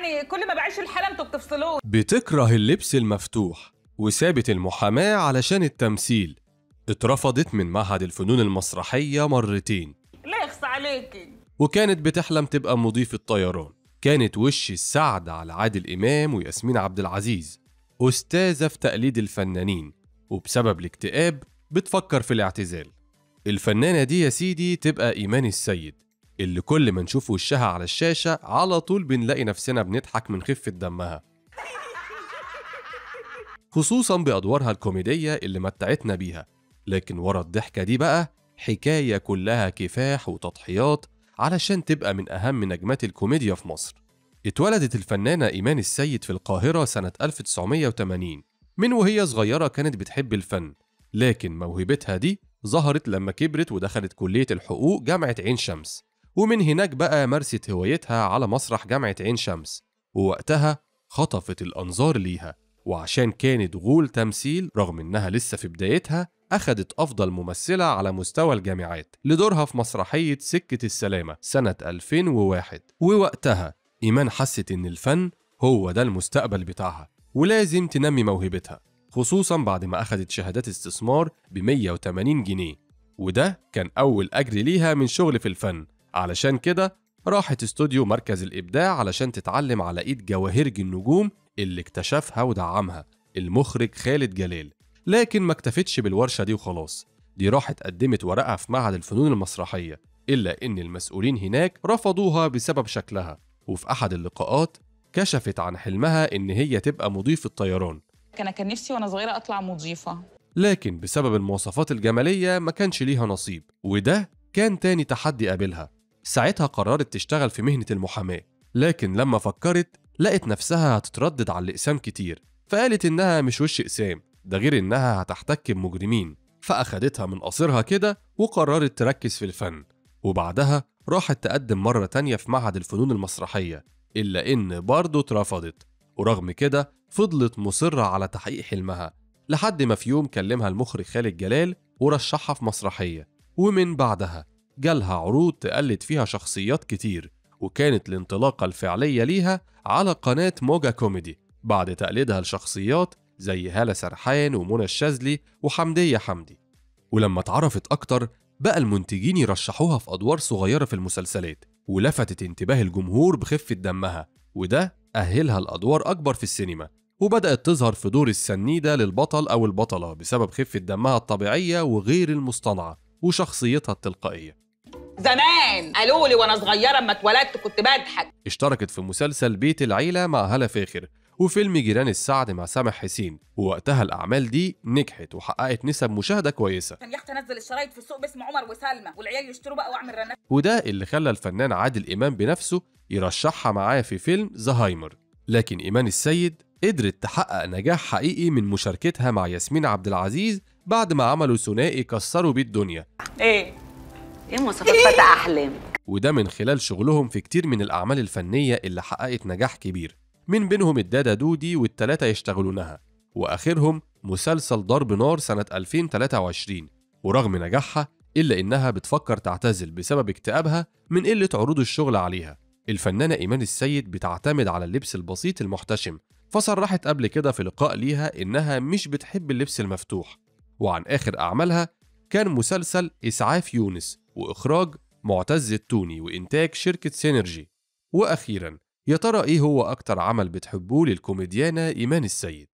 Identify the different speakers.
Speaker 1: يعني كل ما بعيش الحاله انتوا بتفصلوني
Speaker 2: بتكره اللبس المفتوح وسابت المحاماة علشان التمثيل اترفضت من معهد الفنون المسرحية مرتين
Speaker 1: لا يخص عليكي
Speaker 2: وكانت بتحلم تبقى مضيفة طيران كانت وش السعد على عادل إمام وياسمين عبد العزيز أستاذة في تقليد الفنانين وبسبب الاكتئاب بتفكر في الاعتزال الفنانة دي يا سيدي تبقى إيمان السيد اللي كل ما نشوف وشها على الشاشة على طول بنلاقي نفسنا بنضحك من خفة دمها خصوصا بأدوارها الكوميدية اللي متعتنا بيها لكن ورا الضحكة دي بقى حكاية كلها كفاح وتضحيات علشان تبقى من أهم نجمات الكوميديا في مصر اتولدت الفنانة إيمان السيد في القاهرة سنة 1980 من وهي صغيرة كانت بتحب الفن لكن موهبتها دي ظهرت لما كبرت ودخلت كلية الحقوق جامعة عين شمس ومن هناك بقى مارست هوايتها على مسرح جامعة عين شمس ووقتها خطفت الأنظار ليها وعشان كانت غول تمثيل رغم إنها لسه في بدايتها أخدت أفضل ممثلة على مستوى الجامعات لدورها في مسرحية سكة السلامة سنة 2001 ووقتها إيمان حست إن الفن هو ده المستقبل بتاعها ولازم تنمي موهبتها خصوصا بعد ما أخدت شهادات استثمار ب 180 جنيه وده كان أول أجر ليها من شغل في الفن علشان كده راحت استوديو مركز الإبداع علشان تتعلم على إيد جواهرج النجوم اللي اكتشفها ودعمها المخرج خالد جلال لكن ما اكتفتش بالورشة دي وخلاص دي راحت قدمت ورقها في معهد الفنون المسرحية إلا إن المسؤولين هناك رفضوها بسبب شكلها وفي أحد اللقاءات كشفت عن حلمها إن هي تبقى مضيفة طيران
Speaker 1: انا كان نفسي وانا صغيره اطلع مضيفه
Speaker 2: لكن بسبب المواصفات الجمالية ما كانش ليها نصيب وده كان تاني تحدي قابلها ساعتها قررت تشتغل في مهنة المحاماة لكن لما فكرت لقت نفسها هتتردد على الأقسام كتير فقالت إنها مش وش أقسام ده غير إنها هتحتك بمجرمين فأخدتها من قصرها كده وقررت تركز في الفن وبعدها راحت تقدم مرة تانية في معهد الفنون المسرحية إلا إن برضه اترفضت ورغم كده فضلت مصرة على تحقيق حلمها لحد ما في يوم كلمها المخرج خالد جلال ورشحها في مسرحية ومن بعدها جالها عروض تقلد فيها شخصيات كتير وكانت الانطلاقة الفعلية ليها على قناة موجة كوميدي بعد تقليدها لشخصيات زي هالة سرحان ومنى الشاذلي وحمدية حمدي ولما اتعرفت أكتر بقى المنتجين يرشحوها في أدوار صغيرة في المسلسلات ولفتت انتباه الجمهور بخفة دمها وده أهلها لأدوار أكبر في السينما وبدأت تظهر في دور السنيدة للبطل أو البطلة بسبب خفة دمها الطبيعية وغير المصطنعة وشخصيتها التلقائية
Speaker 1: زمان قالوا لي وانا صغيره اما اتولدت كنت بضحك
Speaker 2: اشتركت في مسلسل بيت العيلة مع هالة فاخر وفيلم جيران السعد مع سامح حسين ووقتها الأعمال دي نجحت وحققت نسب مشاهدة كويسة
Speaker 1: كان يخت انزل الشرايط في السوق باسم عمر وسلمى والعيال يشتروا بقى واعمل رنات
Speaker 2: وده اللي خلى الفنان عادل إمام بنفسه يرشحها معاه في فيلم زهايمر لكن إيمان السيد قدرت تحقق نجاح حقيقي من مشاركتها مع ياسمين عبد العزيز بعد ما عملوا ثنائي كسروا بيه الدنيا
Speaker 1: ايه
Speaker 3: ايه مواصفات فتى احلام
Speaker 2: وده من خلال شغلهم في كتير من الأعمال الفنية اللي حققت نجاح كبير من بينهم الدادا دودي والتلاتة يشتغلونها وآخرهم مسلسل ضرب نار سنة 2023 ورغم نجاحها إلا إنها بتفكر تعتزل بسبب اكتئابها من قلة عروض الشغل عليها الفنانة إيمان السيد بتعتمد على اللبس البسيط المحتشم فصرحت قبل كده في لقاء ليها إنها مش بتحب اللبس المفتوح وعن آخر أعمالها كان مسلسل إسعاف يونس وإخراج معتز التوني وإنتاج شركة سينرجي وأخيرا يا ترى إيه هو أكتر عمل بتحبوه للكوميديانة إيمان السيد